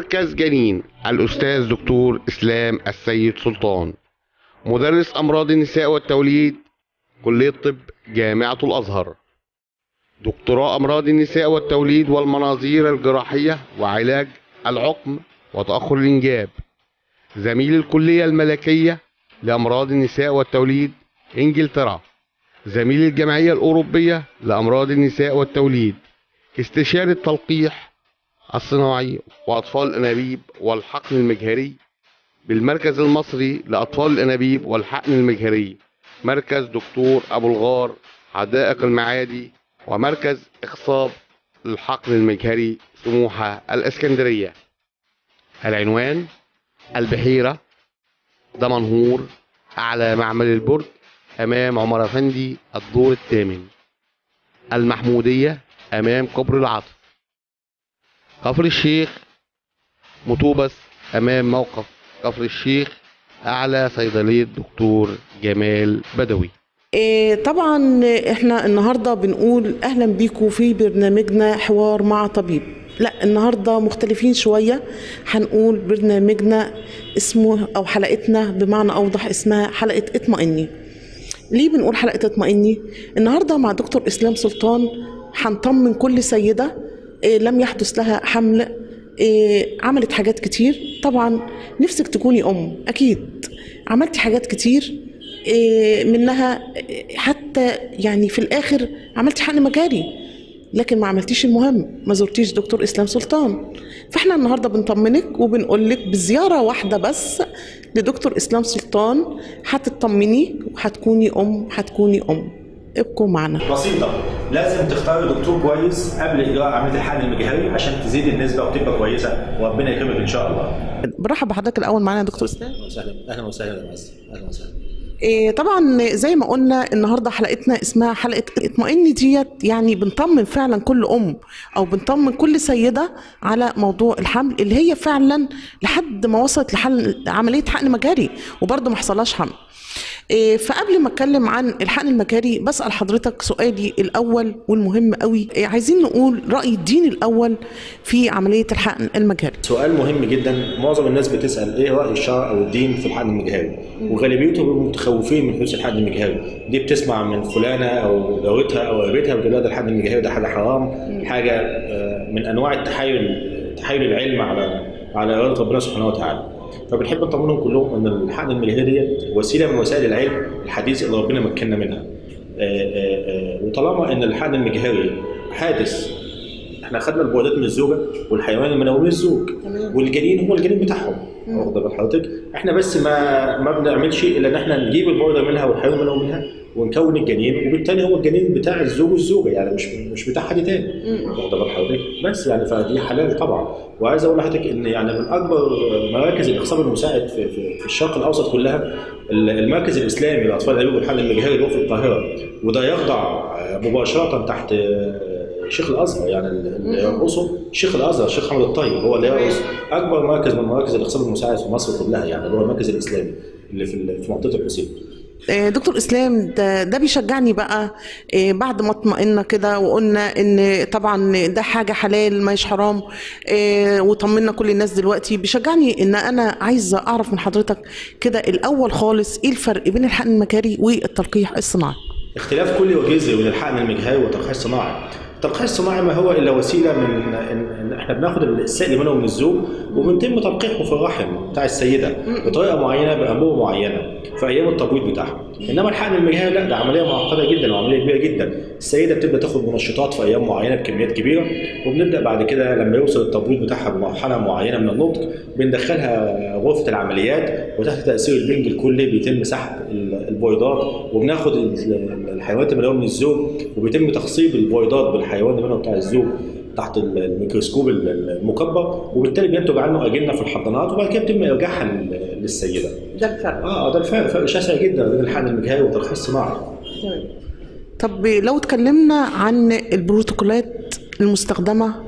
مركز جنين الأستاذ دكتور إسلام السيد سلطان مدرس أمراض النساء والتوليد كلية طب جامعة الأزهر دكتوراه أمراض النساء والتوليد والمناظير الجراحية وعلاج العقم وتأخر الإنجاب زميل الكلية الملكية لأمراض النساء والتوليد إنجلترا زميل الجمعية الأوروبية لأمراض النساء والتوليد استشاري التلقيح الصناعي وأطفال الأنابيب والحقن المجهري بالمركز المصري لأطفال الأنابيب والحقن المجهري مركز دكتور أبو الغار حدائق المعادي ومركز إخصاب للحقن المجهري سموحة الإسكندرية العنوان البحيرة دمنهور أعلى معمل البرج أمام عمر أفندي الدور الثامن المحمودية أمام كبر العطف كفر الشيخ مطوبس أمام موقف كفر الشيخ أعلى صيدلية دكتور جمال بدوي إيه طبعا احنا النهارده بنقول اهلا بيكم في برنامجنا حوار مع طبيب لا النهارده مختلفين شويه هنقول برنامجنا اسمه او حلقتنا بمعنى اوضح اسمها حلقه اطمئني ليه بنقول حلقه اطمئني النهارده مع دكتور اسلام سلطان هنطمن كل سيده إيه لم يحدث لها حمل إيه عملت حاجات كتير طبعا نفسك تكوني ام اكيد عملتي حاجات كتير إيه منها حتى يعني في الاخر عملتي حقن مجاري لكن ما عملتيش المهم ما زرتيش دكتور اسلام سلطان فاحنا النهارده بنطمنك وبنقول لك بزياره واحده بس لدكتور اسلام سلطان هتطمني وهتكوني ام هتكوني ام ابقوا معنا بسيطة لازم تختاري دكتور كويس قبل إجراء عملية الحقن المجهري عشان تزيد النسبة وتبقى كويسة وربنا يكرمك إن شاء الله. برحب بحضرتك الاول معانا يا دكتور اسلام اهلا وسهلا اهلا وسهلا يا معز اهلا وسهلا إيه طبعا زي ما قلنا النهارده حلقتنا اسمها حلقه اطمئن ديت يعني بنطمن فعلا كل ام او بنطمن كل سيده على موضوع الحمل اللي هي فعلا لحد ما وصلت لحل عمليه حقن مجاري وبرضه ما حصلهاش حمل إيه فقبل ما اتكلم عن الحقن المجاري بسال حضرتك سؤالي الاول والمهم قوي إيه عايزين نقول راي الدين الاول في عمليه الحقن المجاري سؤال مهم جدا معظم الناس بتسأل إيه رأي الشرع أو الدين في الحقن المجهري وغالبيتهم بيبقوا متخوفين من حدوث الحقن المجهري دي بتسمع من فلانة أو جارتها أو قريبتها بتقول لا ده الحقن المجهري ده حاجة حرام حاجة آه، من أنواع التحايل تحايل العلم على على إرادة ربنا سبحانه وتعالى فبنحب نطمنهم كلهم ان الحقن المجهري ديت وسيله من وسائل العلم الحديث اللي ربنا مكننا منها. آه، آه، آه، وطالما ان الحقن المجهري حادث احنا خدنا البويضات من الزوجه والحيوان المنوي من الزوج والجنين هو الجنين بتاعهم واخد بال حضرتك احنا بس ما ما بنعملش الا ان احنا نجيب البويضه منها والحيوان المنوي منها ونكون الجنين وبالتالي هو الجنين بتاع الزوج والزوجه يعني مش مش بتاع حد تاني واخد بال حضرتك بس يعني فدي حلال طبعا وعايز اقول لحضرتك ان يعني من اكبر مراكز الاخصاب المساعد في, في, في الشرق الاوسط كلها المركز الاسلامي لاطفال الانابيب والحقن المجهري اللي هو في القاهره وده يخضع مباشره تحت شيخ الازهر يعني اللي يرقصه شيخ الازهر الشيخ محمد الطيب هو اللي يرقص اكبر مركز من مراكز الاخصاب المساعد في مصر كلها يعني اللي هو المركز الاسلامي اللي في في منطقه الحسين آه، دكتور اسلام ده ده بيشجعني بقى آه، بعد ما اطمئنا كده وقلنا ان طبعا ده حاجه حلال مش حرام آه، وطمنا كل الناس دلوقتي بيشجعني ان انا عايزه اعرف من حضرتك كده الاول خالص ايه الفرق بين الحقن المجاري والتلقيح الصناعي اختلاف كلي وجذري بين الحقن المجهري والتلقيح الصناعي التلقيح الصناعي ما هو الا وسيله من ان إن احنا بناخد السائل منه من الزوج وبنتم تلقيحه في الرحم بتاع السيده بطريقه معينه بانبوبه معينه في ايام التبويض بتاعها انما الحقن المجهري لا ده عمليه معقده جدا وعمليه كبيره جدا السيده بتبدا تاخد منشطات في ايام معينه بكميات كبيره وبنبدا بعد كده لما يوصل التبويض بتاعها بمرحله معينه من النضج بندخلها غرفه العمليات وتحت تاثير البنج الكلي بيتم سحب البويضات وبناخد الحيوانات المنويه من الزوج وبيتم تخصيب البويضات بالحيوان المنوي بتاع الزوج تحت الميكروسكوب المكبر وبالتالي بينتج عنه اجنه في الحضانات وبعد كده بيتم ارجاعها للسيده. ده الفرق اه ده الفرق فرق شاسع جدا بين الحقن المجهري والتلقيح الصناعي. طب لو اتكلمنا عن البروتوكولات المستخدمه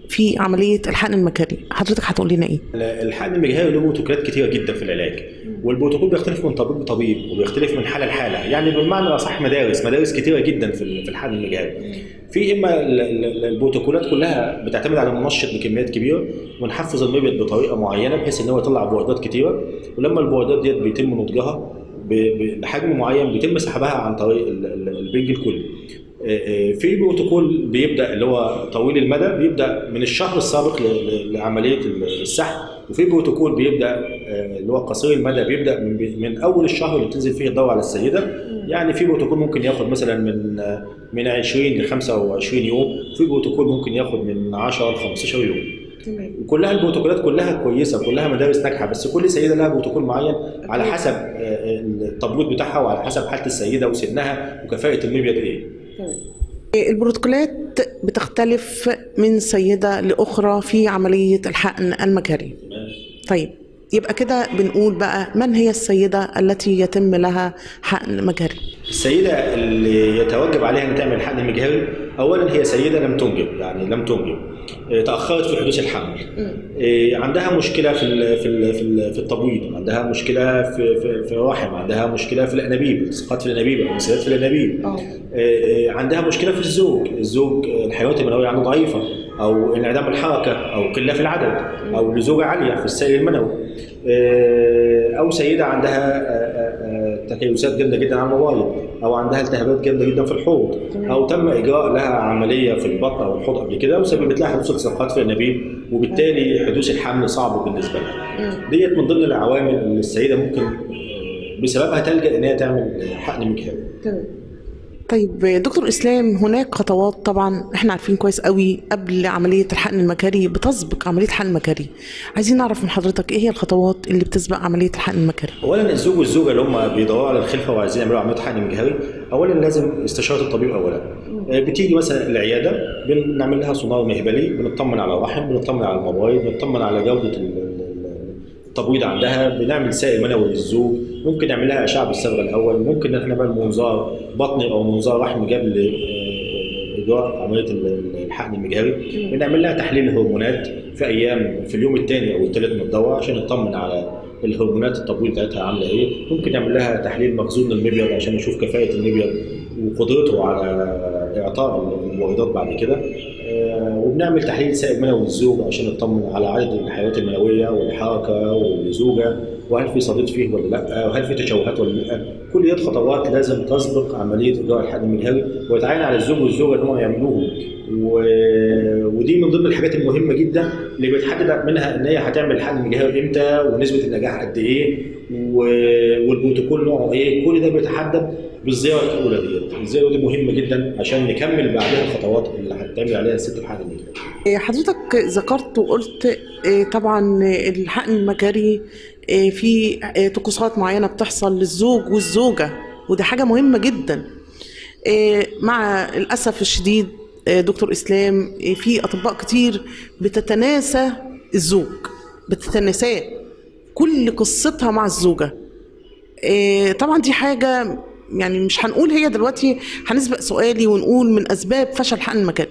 في عمليه الحقن المجهري حضرتك هتقول لنا ايه الحقن المجهري له بروتوكولات كتيره جدا في العلاج والبروتوكول بيختلف من طبيب لطبيب وبيختلف من حاله لحاله يعني بالمعنى الاصح مدارس مدارس كتيره جدا في ال- في الحقن المجهري في اما ال- ال- البروتوكولات كلها بتعتمد على منشط بكميات كبيره ونحفز المبيض بطريقه معينه بحيث ان هو يطلع بويضات كتيره ولما البويضات ديت بيتم نضجها ب- ب- بحجم معين بيتم سحبها عن طريق ال- ال- البنج الكلي آه، آه، في بروتوكول بيبدا اللي هو طويل المدى بيبدا من الشهر السابق ل- ل- لعمليه السحب وفي بروتوكول بيبدا آه، اللي هو قصير المدى بيبدا من من اول الشهر اللي بتنزل فيه الدواء على السيده يعني في بروتوكول ممكن ياخد مثلا من آه، من 20 ل 25 يوم في بروتوكول ممكن ياخد من 10 ل 15 يوم وكلها البروتوكولات كلها كويسه كلها مدارس ناجحه بس كل سيده لها بروتوكول معين على حسب آه، التبويض بتاعها وعلى حسب حاله السيده وسنها وكفاءه المبيض ايه البروتوكولات بتختلف من سيده لاخرى في عمليه الحقن المجهري طيب يبقى كده بنقول بقى من هي السيده التي يتم لها حقن مجهري السيده اللي يتوجب عليها ان تعمل الحقن المجهري اولا هي سيده لم تنجب يعني لم تنجب آه، تاخرت في حدوث الحمل آه، عندها مشكله في ال في ال في, ال في التبويض عندها مشكله في في, في الرحم عندها مشكله في الانابيب التصاقات في الانابيب او انسداد في الانابيب آه، آه، عندها مشكله في الزوج الزوج آه، الحيوانات المنويه عنده ضعيفه او انعدام الحركه او قله في العدد او لزوجه عاليه في السائل المنوي آه، او سيده عندها آه، آه، آه، تكيسات جامده جدا على الموبايل او عندها التهابات جامده جدا في الحوض او تم اجراء لها عمليه في البطن او الحوض قبل كده وسببت لها حدوث التصاقات في الانابيب وبالتالي حدوث الحمل صعب بالنسبه لها ديت من ضمن العوامل اللي السيده ممكن آه، بسببها تلجا ان هي تعمل حقن مجهري طيب دكتور اسلام هناك خطوات طبعا احنا عارفين كويس قوي قبل عمليه الحقن المجهري بتسبق عمليه الحقن المجهري عايزين نعرف من حضرتك ايه هي الخطوات اللي بتسبق عمليه الحقن المجهري اولا الزوج والزوجه اللي هم بيدوروا على الخلفه وعايزين يعملوا عمليه حقن مجهري اولا لازم استشاره الطبيب اولا آه، بتيجي مثلا العياده بنعمل لها سونار مهبلي بنطمن على الرحم بنطمن على المبايض بنطمن على جوده ال- ال- ال- التبويض عندها بنعمل سائل منوي للزوج ممكن نعمل لها اشعه بالصبغه الاول ممكن ان احنا نعمل منظار بطني او منظار رحم قبل آه، اجراء عمليه ال- ال- الحقن المجهري بنعمل لها تحليل هرمونات في ايام في اليوم الثاني او الثالث من الدواء عشان نطمن على الهرمونات التبويض بتاعتها عامله ايه ممكن نعمل لها تحليل مخزون المبيض عشان نشوف كفاءه المبيض وقدرته على اعطاء البويضات بعد كده آه، وبنعمل تحليل سائل منوي للزوج عشان نطمن على عدد الحيوانات المنويه والحركه والزوجه وهل في صديد فيه ولا لا وهل في تشوهات ولا لا كل دي خطوات لازم تسبق عمليه اجراء الحقن المجهري ويتعين على الزوج والزوجه ان هم يعملوهم و... ودي من ضمن الحاجات المهمه جدا اللي بيتحدد منها ان هي هتعمل الحقن المجهري امتى ونسبه النجاح قد ايه و... والبروتوكول نوعه ايه كل ده بيتحدد بالزياره الاولى ديت الزياره دي مهمه جدا عشان نكمل بعدها الخطوات اللي هتعمل عليها الست الحقن المجهري إيه، حضرتك ذكرت وقلت إيه، طبعا الحقن المجهري إيه، في إيه، طقوسات معينه بتحصل للزوج والزوجه ودي حاجه مهمه جدا إيه، مع الاسف الشديد إيه، دكتور اسلام إيه، في اطباء كتير بتتناسى الزوج بتتناساه كل قصتها مع الزوجه إيه، طبعا دي حاجه يعني مش هنقول هي دلوقتي هنسبق سؤالي ونقول من اسباب فشل حقن المجهري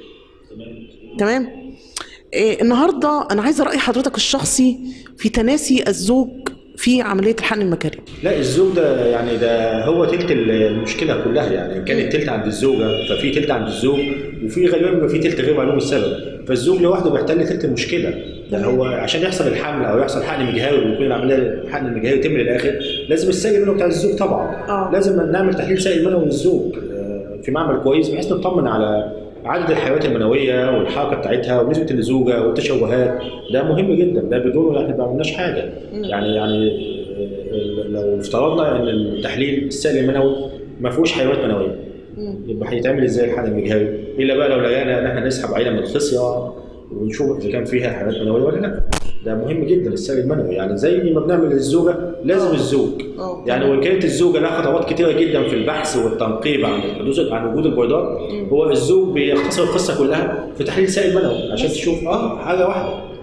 تمام إيه النهارده انا عايزه راي حضرتك الشخصي في تناسي الزوج في عمليه الحقن المجهري لا الزوج ده يعني ده هو تلت المشكله كلها يعني إن كان التلت عند الزوجه ففي تلت عند الزوج وفي غالبا بيبقى في تلت غير معلوم السبب فالزوج لوحده بيحتل تلت المشكله ده هو عشان يحصل الحمل او يحصل حقن مجهري ويكون العمليه الحقن المجهري يتم للاخر لازم السائل المنوي بتاع الزوج طبعا آه. لازم نعمل تحليل سائل منوي للزوج آه، في معمل كويس بحيث نطمن على عدد الحيوانات المنويه والحركه بتاعتها ونسبه اللزوجه والتشوهات ده مهم جدا ده بدونه احنا ما عملناش حاجه يعني يعني آه، لو افترضنا ان التحليل السائل المنوي ما فيهوش حيوانات منويه يبقى هيتعمل ازاي الحقن المجهري الا بقى لو لقينا ان احنا نسحب عينه من الخصيه ونشوف اذا كان فيها حيوانات منويه ولا لا ده مهم جدا السائل المنوي يعني زي ما بنعمل للزوجه لازم الزوج آه. يعني وان كانت الزوجه لها خطوات كتيره جدا في البحث والتنقيب عن الحدوث عن وجود البيضات هو الزوج بيختصر القصه كلها في تحليل سائل منوي عشان تشوف اه حاجه واحده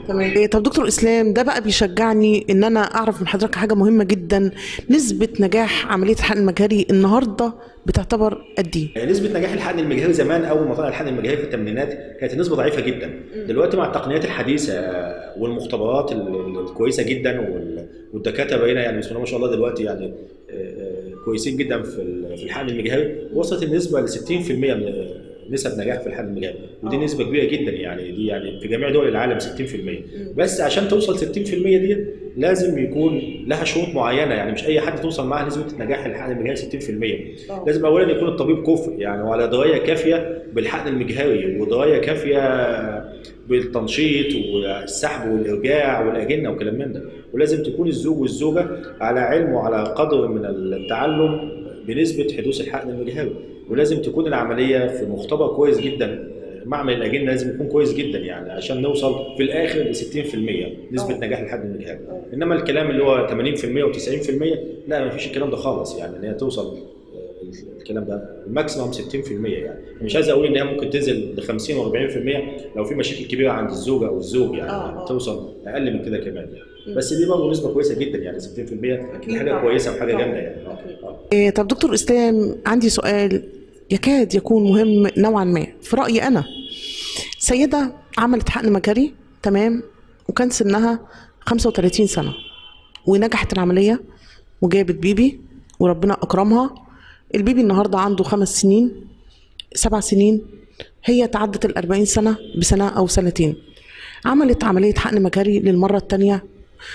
تمام إيه طب دكتور اسلام ده بقى بيشجعني ان انا اعرف من حضرتك حاجه مهمه جدا نسبه نجاح عمليه الحقن المجهري النهارده بتعتبر قد ايه؟ نسبة نجاح الحقن المجهري زمان أول ما طلع الحقن المجهري في الثمانينات كانت النسبة ضعيفة جدا، دلوقتي مع التقنيات الحديثة والمختبرات ال- ال- الكويسة جدا وال- والدكاترة بقينا يعني بسم الله ما شاء الله دلوقتي يعني آه، آه، كويسين جدا في ال- في الحقن المجهري وصلت النسبة ل 60% من نسب نجاح في الحقن المجهري ودي نسبة كبيرة جدا يعني دي يعني في جميع دول العالم 60% بس عشان توصل 60% دي لازم يكون لها شروط معينة يعني مش أي حد توصل معاه نسبة نجاح الحقن المجهري 60% لازم اولا يكون الطبيب كفء يعني وعلى درايه كافيه بالحقن المجهري ودرايه كافيه بالتنشيط والسحب والارجاع والاجنه وكلام من ده ولازم تكون الزوج والزوجه على علم وعلى قدر من التعلم بنسبه حدوث الحقن المجهري ولازم تكون العمليه في مختبر كويس جدا معمل الاجنه لازم يكون كويس جدا يعني عشان نوصل في الاخر ل 60% نسبه نجاح الحقن المجهري انما الكلام اللي هو 80% و90% لا ما فيش الكلام ده خالص يعني ان هي توصل الكلام ده الماكسيموم 60% يعني مش عايز اقول ان هي ممكن تنزل ل 50 و40% لو في مشاكل كبيره عند الزوجه او الزوج يعني آه، آه. توصل اقل من كده كمان يعني بس دي برضه نسبه كويسه جدا يعني 60% دي حاجه طبعاً. كويسه وحاجه طبعاً. جامده يعني آه، آه. إيه طب دكتور اسلام عندي سؤال يكاد يكون مهم نوعا ما في رايي انا سيده عملت حقن مجهري تمام وكان سنها 35 سنه ونجحت العمليه وجابت بيبي وربنا اكرمها البيبي النهارده عنده خمس سنين سبع سنين هي تعدت ال 40 سنه بسنه او سنتين عملت عمليه حقن مجهري للمره الثانيه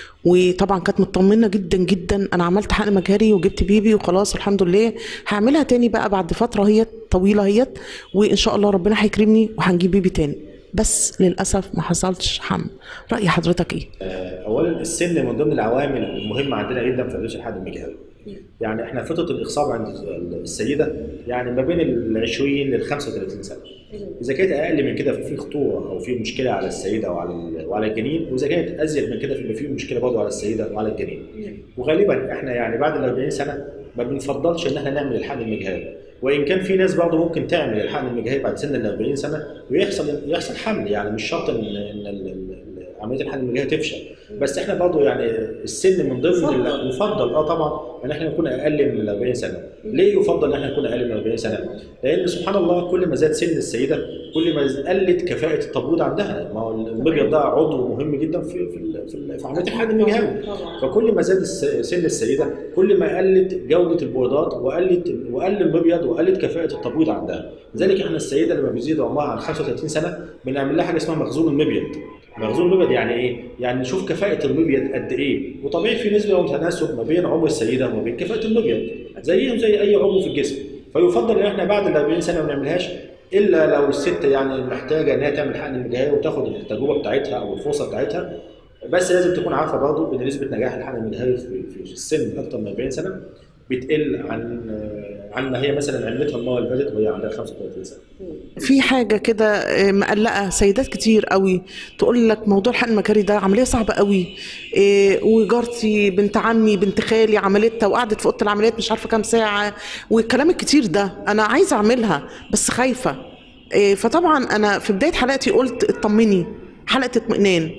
وطبعا كانت مطمنه جدا جدا انا عملت حقن مجهري وجبت بيبي وخلاص الحمد لله هعملها تاني بقى بعد فتره هي طويله هيت وان شاء الله ربنا هيكرمني وهنجيب بيبي تاني بس للاسف ما حصلش حمل راي حضرتك ايه اولا السن من ضمن العوامل المهمه عندنا جدا في حدوث الحقن المجهري يعني احنا فتره الاخصاب عند السيده يعني ما بين ال 20 لل 35 سنه اذا كانت اقل من كده ففي خطوره او في مشكله على السيده وعلى ال- وعلى الجنين واذا كانت ازيد من كده فيبقى في مشكله برضه على السيده وعلى الجنين وغالبا احنا يعني بعد ال 40 سنه ما بنفضلش ان احنا نعمل الحقن المجهري وان كان في ناس برضه ممكن تعمل الحقن المجهري بعد سن ال 40 سنه ويحصل يحصل حمل يعني مش شرط ان ان ال- ال- عمليه الحقن المجهري تفشل بس احنا برضه يعني السن من ضمن ال- يفضل اه طبعا ان احنا نكون اقل من ال 40 سنه ليه يفضل ان احنا نكون اقل من 40 سنه لان سبحان الله كل ما زاد سن السيده كل ما قلت كفاءه التبويض عندها ما هو المبيض ده عضو مهم جدا في في ال- في, ال- في عمليه الحقن المجهري فكل ما زاد الس- سن السيده كل ما قلت جوده البويضات وقلت وقل المبيض وقلت كفاءه التبويض عندها لذلك احنا السيده لما بيزيد عمرها عن 35 سنه بنعمل لها حاجه اسمها مخزون المبيض مخزون المبيض يعني ايه؟ يعني نشوف كفاءة المبيض قد ايه، وطبيعي في نسبة وتناسب ما بين عمر السيدة وما بين كفاءة المبيض، زيهم زي أي عضو في الجسم، فيفضل إن احنا بعد ال 40 سنة ما نعملهاش إلا لو الست يعني محتاجة إن هي تعمل حقن مجهري وتاخد التجربة بتاعتها أو الفرصة بتاعتها، بس لازم تكون عارفة برضه إن نسبة نجاح الحقن المجهري في في السن أكتر من 40 سنة بتقل عن عن ما هي مثلا عملتها المرة اللي فاتت وهي عندها 35 سنة. في حاجه كده آه، مقلقه سيدات كتير قوي تقول لك موضوع الحقن المجهري ده عمليه صعبه قوي إيه، وجارتي بنت عمي بنت خالي عملتها وقعدت في اوضه العمليات مش عارفه كام ساعه والكلام الكتير ده انا عايزه اعملها بس خايفه إيه، فطبعا انا في بدايه حلقتي قلت اطمني حلقه اطمئنان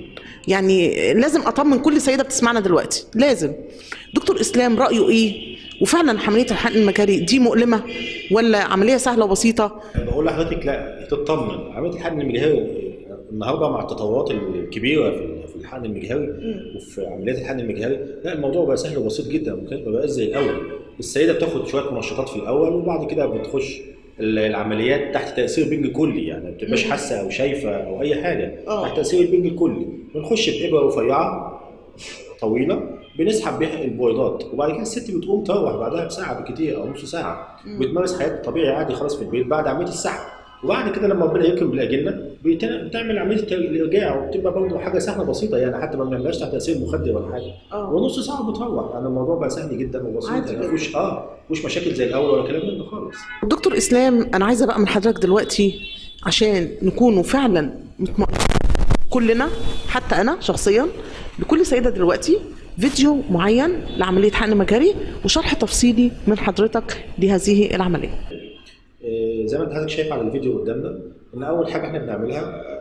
يعني لازم اطمن كل سيده بتسمعنا دلوقتي لازم دكتور اسلام رايه ايه وفعلا عمليه الحقن المجهري دي مؤلمه ولا عمليه سهله وبسيطه بقول لحضرتك لا تطمن عمليه الحقن المجهري النهارده مع التطورات الكبيره في في الحقن المجهري وفي عمليات الحقن المجهري لا الموضوع بقى سهل وبسيط جدا ممكن ما بقاش زي الاول السيده بتاخد شويه منشطات في الاول وبعد كده بتخش ال- العمليات تحت تاثير بنج كلي يعني ما بتبقاش حاسه او شايفه او اي حاجه آه. تحت تاثير البنج الكلي بنخش بابره رفيعه طويله بنسحب بيها البويضات وبعد كده الست بتقوم تروح بعدها بساعه بالكتير او نص ساعه بتمارس حياتها طبيعي عادي خلاص في البيت بعد عمليه السحب وبعد كده لما ربنا يكرم بالاجنه بت- بتعمل عمليه الارجاع وبتبقى برضه حاجه سهله بسيطه يعني حتى ما بنعملهاش تحت تاثير مخدر ولا حاجه آه. ونص ساعه بتروح يعني الموضوع بقى سهل جدا وبسيط عادي يعني جدا. ما فيهوش اه مفيش مشاكل زي الاول ولا كلام من ده خالص دكتور اسلام انا عايزه بقى من حضرتك دلوقتي عشان نكونوا فعلا مطمئنين كلنا حتى انا شخصيا لكل سيده دلوقتي فيديو معين لعمليه حقن مجهري وشرح تفصيلي من حضرتك لهذه العمليه آه، زي ما انت حضرتك شايف على الفيديو قدامنا ان اول حاجه احنا بنعملها آه،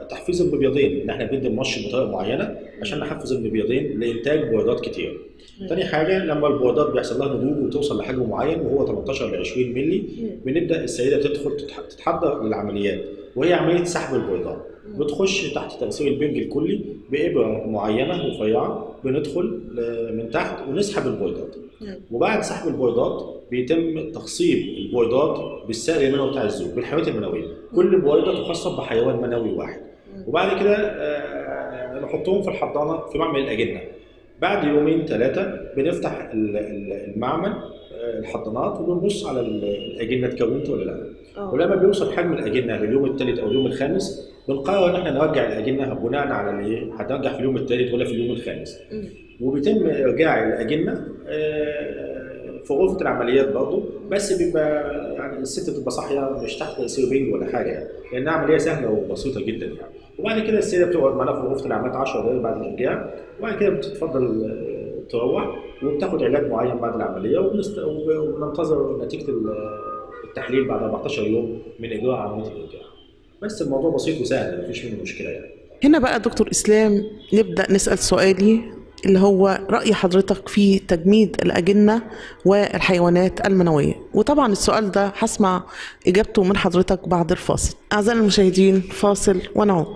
تحفيز المبيضين ان احنا بندي المش بطريقه معينه عشان نحفز المبيضين لانتاج بويضات كتير. تاني حاجه لما البويضات بيحصل لها نضوج وتوصل لحجم معين وهو 18 ل 20 مللي بنبدا السيده تدخل تتح- تتحضر للعمليات وهي عمليه سحب البويضات. بتخش تحت تاثير البنج الكلي بابره معينه رفيعه بندخل ل- من تحت ونسحب البويضات. وبعد سحب البويضات بيتم تخصيب البويضات بالسائل المنوي بتاع الزوج بالحيوانات المنويه كل بويضه تخصب بحيوان منوي واحد وبعد كده آه، نحطهم في الحضانه في معمل الاجنه بعد يومين ثلاثه بنفتح ال- ال- المعمل آه، الحضانات وبنبص على ال- الاجنه اتكونت ولا لا ولما بيوصل حجم الاجنه لليوم الثالث او اليوم الخامس بنقرر ان احنا نرجع الاجنه بناء على الايه هترجع في اليوم الثالث ولا في اليوم الخامس وبيتم ارجاع الاجنه آه، في غرفه العمليات برضه بس بيبقى يعني الست بتبقى صاحيه مش تحت تاثير بنج ولا حاجه يعني لانها عمليه سهله وبسيطه جدا يعني وبعد كده السيده بتقعد معانا في غرفه العمليات 10 دقائق بعد الارجاع وبعد كده بتتفضل آه، تروح وبتاخد علاج معين بعد العمليه وبنست... وبننتظر نتيجه ال- التحليل بعد 14 يوم من اجراء عمليه الارجاع بس الموضوع بسيط وسهل مفيش منه مشكله يعني هنا بقى دكتور اسلام نبدا نسال سؤالي اللي هو راي حضرتك في تجميد الاجنه والحيوانات المنويه وطبعا السؤال ده هسمع اجابته من حضرتك بعد الفاصل اعزائي المشاهدين فاصل ونعود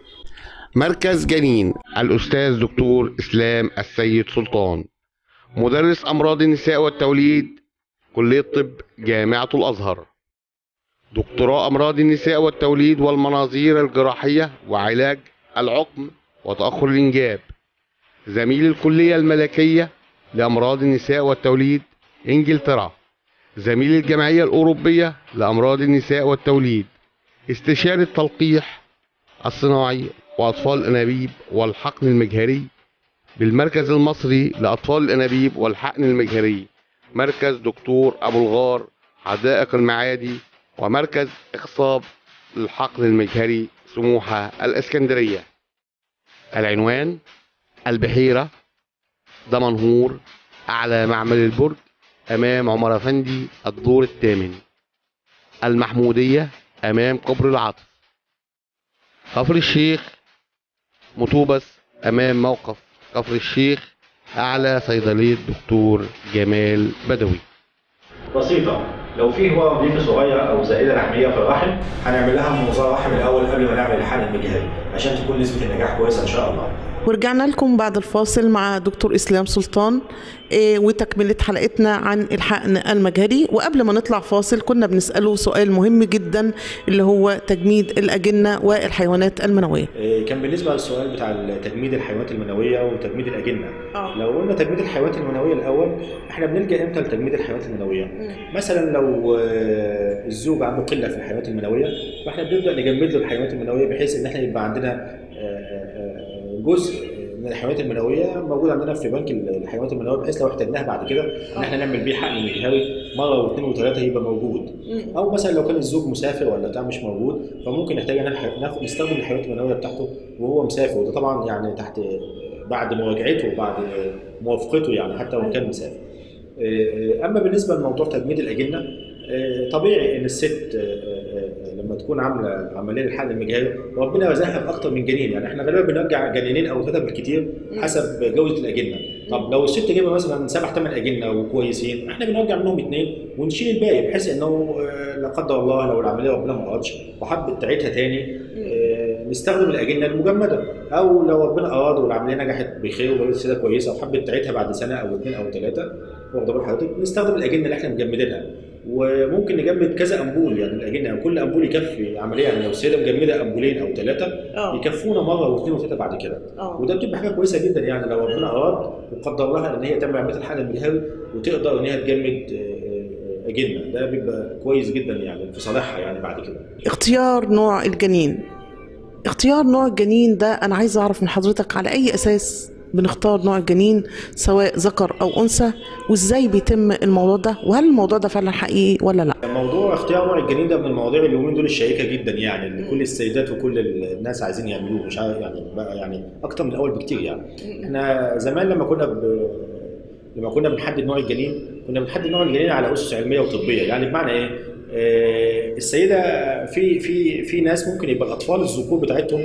مركز جنين الأستاذ دكتور إسلام السيد سلطان مدرس أمراض النساء والتوليد كلية طب جامعة الأزهر دكتوراه أمراض النساء والتوليد والمناظير الجراحية وعلاج العقم وتأخر الإنجاب زميل الكلية الملكية لأمراض النساء والتوليد إنجلترا زميل الجمعية الأوروبية لأمراض النساء والتوليد استشاري التلقيح الصناعي وأطفال الأنابيب والحقن المجهري بالمركز المصري لأطفال الأنابيب والحقن المجهري مركز دكتور أبو الغار حدائق المعادي ومركز إخصاب للحقن المجهري سموحة الإسكندرية العنوان البحيرة دمنهور أعلى معمل البرج أمام عمر أفندي الدور الثامن المحمودية أمام كبر العطف كفر الشيخ مطوبس أمام موقف كفر الشيخ أعلى صيدلية دكتور جمال بدوي بسيطة لو في هو ضيق صغير أو زائدة لحمية في الرحم هنعمل لها منظار رحم الأول قبل ما نعمل الحقن المجهري عشان تكون نسبة النجاح كويسة إن شاء الله. ورجعنا لكم بعد الفاصل مع دكتور اسلام سلطان إيه، وتكمله حلقتنا عن الحقن المجهري وقبل ما نطلع فاصل كنا بنساله سؤال مهم جدا اللي هو تجميد الاجنه والحيوانات المنويه إيه، كان بالنسبة للسؤال بتاع تجميد الحيوانات المنوية وتجميد الأجنة. آه. لو قلنا تجميد الحيوانات المنوية الأول إحنا بنلجأ إمتى لتجميد الحيوانات المنوية؟ مثلا لو آه، الزوج عنده قلة في الحيوانات المنوية فإحنا بنبدأ نجمد له الحيوانات المنوية بحيث إن إحنا يبقى عندنا آه، آه، جزء من الحيوانات المنويه موجود عندنا في بنك الحيوانات المنويه بحيث لو احتاجناها بعد كده ان احنا نعمل بيه حقن مجهري مره واثنين وثلاثه يبقى موجود او مثلا لو كان الزوج مسافر ولا بتاع مش موجود فممكن نحتاج ان احنا ناخد نستخدم الحيوانات المنويه بتاعته وهو مسافر وده طبعا يعني تحت بعد مراجعته وبعد موافقته يعني حتى لو كان مسافر اما بالنسبه لموضوع تجميد الاجنه طبيعي ان الست لما تكون عامله عمليه الحقن المجهري ربنا رزقها باكتر من جنين يعني احنا غالبا بنرجع جنينين او ثلاثه بالكتير حسب جوده الاجنه طب لو الست جايبه مثلا سبع ثمان اجنه وكويسين احنا بنرجع منهم اثنين ونشيل الباقي بحيث انه لا قدر الله لو العمليه ربنا ما ارادش وحبت تعيدها تاني نستخدم الاجنه المجمده او لو ربنا اراد والعمليه نجحت بخير وبقت السيده كويسه وحبت تعيدها بعد سنه او اثنين او ثلاثه واخد بال حضرتك نستخدم الاجنه اللي احنا مجمدينها وممكن نجمد كذا امبول يعني الاجنه يعني كل امبول يكفي عمليه يعني لو السيده مجمده امبولين او ثلاثه يكفونا مره واثنين وثلاثه بعد كده أوه. وده بتبقى حاجه كويسه جدا يعني لو ربنا اراد وقدر لها ان هي تعمل عمليه الحقن المجهري وتقدر ان هي تجمد اجنه ده بيبقى كويس جدا يعني في صالحها يعني بعد كده اختيار نوع الجنين اختيار نوع الجنين ده انا عايزه اعرف من حضرتك على اي اساس بنختار نوع الجنين سواء ذكر او انثى وازاي بيتم الموضوع ده وهل الموضوع ده فعلا حقيقي ولا لا موضوع اختيار نوع الجنين ده من المواضيع اليومين دول الشائكه جدا يعني اللي كل السيدات وكل الناس عايزين يعملوه مش عارف يعني بقى يعني اكتر من الاول بكتير يعني احنا زمان لما كنا ب... لما كنا بنحدد نوع الجنين كنا بنحدد نوع الجنين على اسس علميه وطبيه يعني بمعنى ايه آه، السيده في في في ناس ممكن يبقى الاطفال الذكور بتاعتهم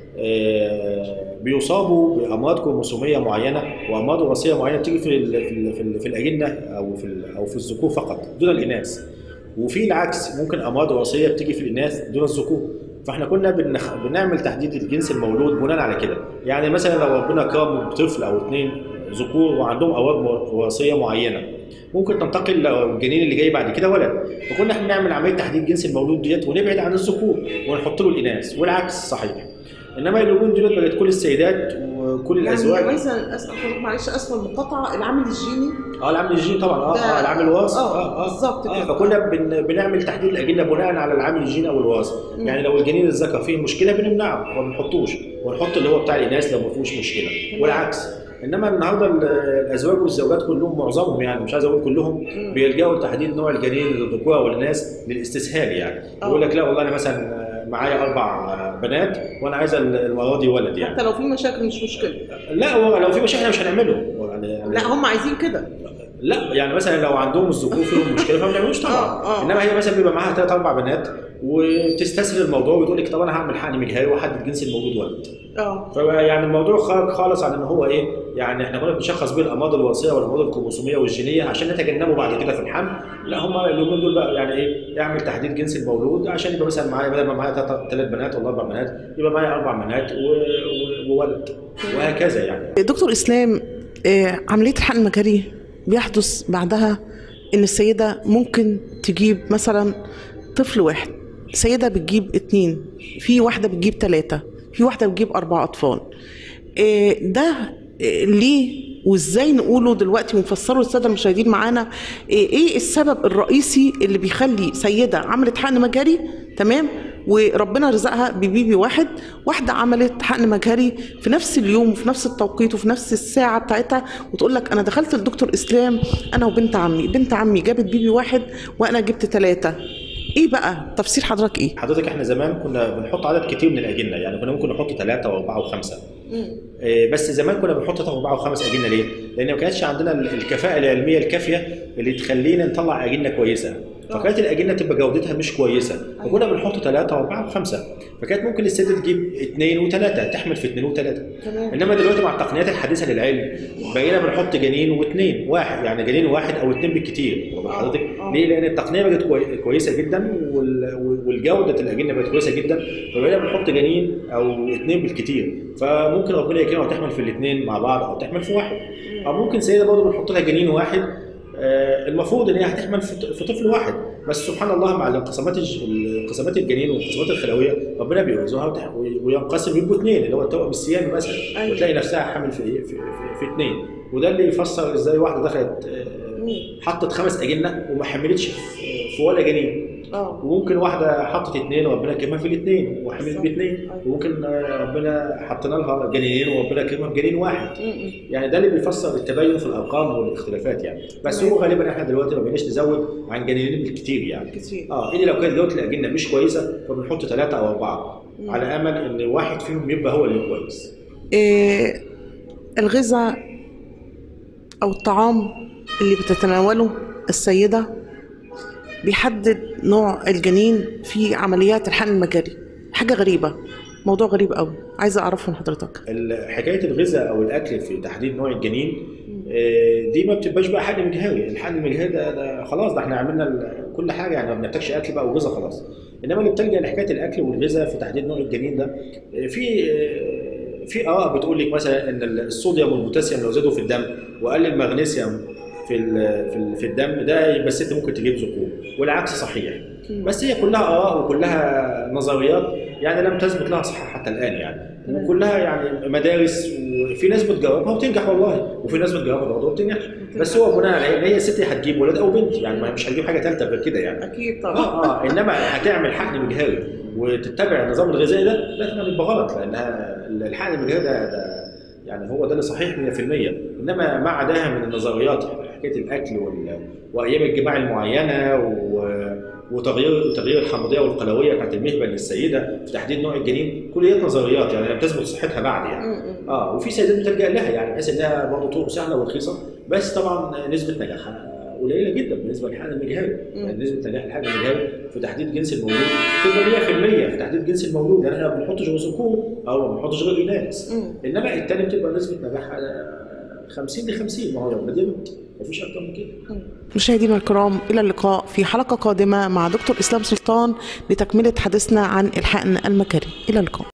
آه، بيصابوا بامراض كروموسوميه معينه وامراض وراثيه معينه بتيجي في ال في ال في, ال في الاجنه او في ال- او في الذكور فقط دون الاناث وفي العكس ممكن امراض وراثيه بتيجي في الاناث دون الذكور فاحنا كنا بنخ... بنعمل تحديد الجنس المولود بناء على كده يعني مثلا لو ربنا كرم بطفل او اثنين ذكور وعندهم امراض وراثيه معينه ممكن تنتقل لو الجنين اللي جاي بعد كده ولد فكنا احنا بنعمل عمليه تحديد جنس المولود ديت ونبعد عن الذكور ونحط له الاناث والعكس صحيح انما اليومين دول بقت كل السيدات وكل الازواج يعني مثلا أسف- معلش اسفه المقاطعه العامل الجيني اه العامل الجيني طبعا اه, ده- آه العامل الوراثي آه، اه اه بالظبط آه كده. فكنا بن بنعمل تحديد الاجنه بناء على العامل الجيني او الوراثي مم. يعني لو الجنين الذكر فيه مشكله بنمنعه وما بنحطوش ونحط اللي هو بتاع الاناث لو ما فيهوش مشكله والعكس انما النهارده ال- الازواج والزوجات كلهم معظمهم يعني مش عايز اقول كلهم بيلجأوا لتحديد نوع الجنين للذكور والاناث للاستسهال يعني آه. يقول لك لا والله انا مثلا معايا اربع بنات وانا عايز المره دي ولد يعني حتى لو في مشاكل مش مشكله لا هو لو في مشاكل مش هنعمله يعني لا هم عايزين كده لا يعني مثلا لو عندهم الذكور فيهم مشكله فما بيعملوش طبعا آه، آه. انما هي مثلا بيبقى معاها ثلاث اربع بنات وتستسهل الموضوع وتقول لك طب انا هعمل حقن مجهري واحدد جنس المولود ولد اه فيعني الموضوع خارج خالص عن ان هو ايه يعني احنا كنا بنشخص بيه الامراض الوراثيه والامراض الكروموسوميه والجينيه عشان نتجنبه بعد كده في الحمل لا هم اليومين دول بقى يعني ايه يعمل تحديد جنس المولود عشان يبقى مثلا معايا بدل ما معايا ثلاث بنات ولا اربع بنات يبقى معايا اربع بنات و- و- وولد وهكذا يعني دكتور اسلام آه، عمليه الحقن المجهري بيحدث بعدها ان السيده ممكن تجيب مثلا طفل واحد سيده بتجيب اتنين في واحده بتجيب ثلاثه في واحده بتجيب اربع اطفال آه، ده آه، ليه وازاي نقوله دلوقتي ونفسره للساده المشاهدين معانا آه، ايه السبب الرئيسي اللي بيخلي سيده عملت حقن مجهري تمام وربنا رزقها ببيبي واحد واحده عملت حقن مجهري في نفس اليوم وفي نفس التوقيت وفي نفس الساعه بتاعتها وتقول لك انا دخلت لدكتور اسلام انا وبنت عمي بنت عمي جابت بيبي واحد وانا جبت ثلاثه ايه بقى تفسير حضرتك ايه حضرتك احنا زمان كنا بنحط عدد كتير من الاجنه يعني كنا ممكن نحط ثلاثه واربعه وخمسه إيه، بس زمان كنا بنحط ثلاثة واربعه وخمس اجنه ليه؟ لان ما كانتش عندنا ال- الكفاءه العلميه الكافيه اللي تخلينا نطلع اجنه كويسه فكانت الاجنه تبقى جودتها مش كويسه فكنا بنحط ثلاثه واربعه وخمسه فكانت ممكن الست تجيب اثنين وثلاثه تحمل في اثنين وثلاثه تمام. انما دلوقتي مع التقنيات الحديثه للعلم بقينا بنحط جنين واثنين واحد يعني جنين واحد او اثنين بالكثير واخد حضرتك آه. ليه؟ لان التقنيه بقت كوي- كويسه جدا وال- والجوده الاجنه بقت كويسه جدا فبقينا بنحط جنين او اثنين بالكثير فممكن ربنا يكرمها وتحمل في الاثنين مع بعض او تحمل في واحد او ممكن سيده برضه بنحط لها جنين واحد آه، المفروض ان هي هتحمل في ط- في طفل واحد بس سبحان الله مع الانقسامات الج- انقسامات الجنين والانقسامات الخلويه ربنا بيرزقها وتح- وي- وينقسم يبقوا اثنين اللي هو التوأم السيامي مثلا أيوة. وتلاقي نفسها حامل في ايه في, في, في اثنين وده اللي يفسر ازاي واحده دخلت آه، حطت خمس اجنه وما حملتش في- في ولا جنين اه وممكن واحده حطت اثنين وربنا كرمها في الاثنين وحملت باثنين وممكن آه، ربنا حطينا لها جنينين وربنا كرمها بجنين واحد يعني ده اللي بيفسر التباين في الارقام والاختلافات يعني بس هو غالبا احنا دلوقتي ما بقيناش نزود عن جنينين بالكتير يعني كتير اه الا لو كانت جوده الاجنه مش كويسه فبنحط ثلاثه او اربعه على امل ان واحد فيهم يبقى هو اللي كويس إيه الغذاء او الطعام اللي بتتناوله السيده بيحدد نوع الجنين في عمليات الحقن المجاري حاجه غريبه موضوع غريب قوي عايزه اعرفه من حضرتك ال- حكايه الغذاء او الاكل في تحديد نوع الجنين آه، دي ما بتبقاش بقى حقن مجهري الحقن المجهري ده, ده خلاص ده احنا عملنا ال- كل حاجه يعني ما بنحتاجش اكل بقى وغذاء خلاص انما اللي بتلجا لحكايه الاكل والغذاء في تحديد نوع الجنين ده آه، في آه، في اراء بتقول لك مثلا ان الصوديوم والبوتاسيوم لو زادوا في الدم وقل المغنيسيوم في ال- في ال- في الدم ده يبقى الست ممكن تجيب ذكور والعكس صحيح بس هي كلها اراء وكلها نظريات يعني لم تثبت لها صحه حتى الان يعني وكلها يعني مدارس وفي ناس بتجربها وتنجح والله وفي ناس بتجربها برضه وبتنجح بس هو بناء على ان هي الست هتجيب ولد او بنت يعني ما- مش هتجيب حاجه ثالثه غير كده يعني اكيد اه اه انما هتعمل حقن مجهري وتتبع النظام الغذائي ده لا ده بيبقى غلط لانها الحقن المجهري ده, ده يعني هو ده اللي صحيح 100% انما ما عداها من النظريات حكايه الاكل وال... وايام الجماع المعينه و... وتغيير تغيير الحمضيه والقلويه بتاعت المهبل للسيده في تحديد نوع الجنين كل دي نظريات يعني لم تثبت صحتها بعد يعني اه وفي سيدات بتلجا لها يعني بحيث انها برضه طرق سهله ورخيصه بس طبعا نسبه نجاحها قليله جدا بالنسبه للحقن المجهري يعني نسبه نجاح الحقن المجهري في تحديد جنس المولود تبقى 100% في تحديد جنس المولود يعني احنا ما بنحطش غير ذكور او ما بنحطش غير اناث انما الثاني بتبقى نسبه نجاح آه، 50 ل 50 ما هو لو ندمت مفيش اكتر من كده مشاهدينا الكرام إلى اللقاء في حلقة قادمة مع دكتور إسلام سلطان لتكملة حديثنا عن الحقن المجهري إلى اللقاء